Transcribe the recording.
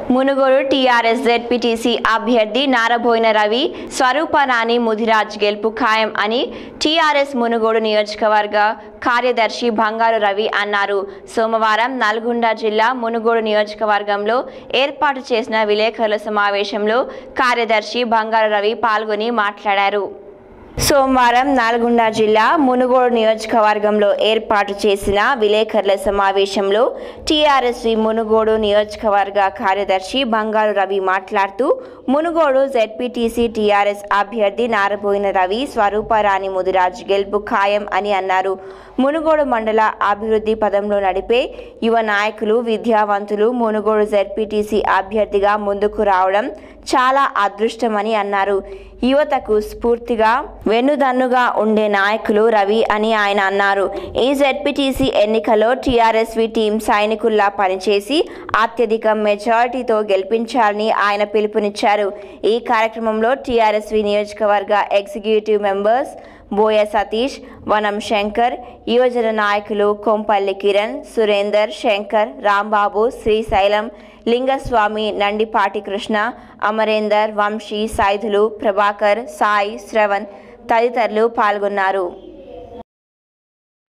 Munugode TRS ZPTC అభ్యర్థి నారబోయిన రవి స్వరూపరాణి ముదిరాజ్ గెలుపు ఖాయం అని టీఆర్ఎస్ మునుగోడు నియోజకవర్గ కార్యదర్శి బంగారు రవి అన్నారు సోమవారం నల్గొండ జిల్లా మునుగోడు నియోజకవర్గంలో ఏర్పాటు చేసిన విలేకరుల సమావేశంలో కార్యదర్శి బంగారు రవి పాల్గొని మాట్లాడారు సోమవారం నల్గొండ జిల్లా మునుగోడు నియోజకవర్గంలో ఏర్పాటు చేసిన విలేకరుల సమావేశంలో టీఆర్ఎస్వి మునుగోడు నియోజకవర్గ కార్యదర్శి బంగారు రవి మాట్లాడుతూ మునుగోడు జెడ్పీటీసీ టీఆర్ఎస్ అభ్యర్థి నారబోయిన రవి స్వరూపరాణి ముదిరాజ్ గెలుపు ఖాయం అని అన్నారు మునుగోడు మండల అభివృద్ధి పదంలో నడిపే యువ నాయకులు విద్యావంతులు మునుగోడు జెడ్పీటీసీ అభ్యర్థిగా ముందుకు రావడం చాలా అదృష్టమని అన్నారు యువతకు స్ఫూర్తిగా వెన్నుదన్నుగా ఉండే నాయకులు రవి అని ఆయన అన్నారు ఈ జెడ్పీటీసీ ఎన్నికల్లో టీఆర్ఎస్వి టీం సైనికుల్లా పనిచేసి అత్యధిక మెజారిటీతో గెలిపించాలని ఆయన పిలుపునిచ్చారు ఈ కార్యక్రమంలో టీఆర్ఎస్వి నియోజకవర్గ ఎగ్జిక్యూటివ్ మెంబర్స్ బోయ సతీష్ వనం శంకర్ యువజన నాయకులు కొంపల్లి కిరణ్ సురేందర్ శంకర్ రాంబాబు శ్రీశైలం లింగస్వామి నండిపాటి కృష్ణ అమరేందర్ వంశీ సైదులు ప్రభాకర్ సాయి శ్రవణ్ తదితరులు పాల్గొన్నారు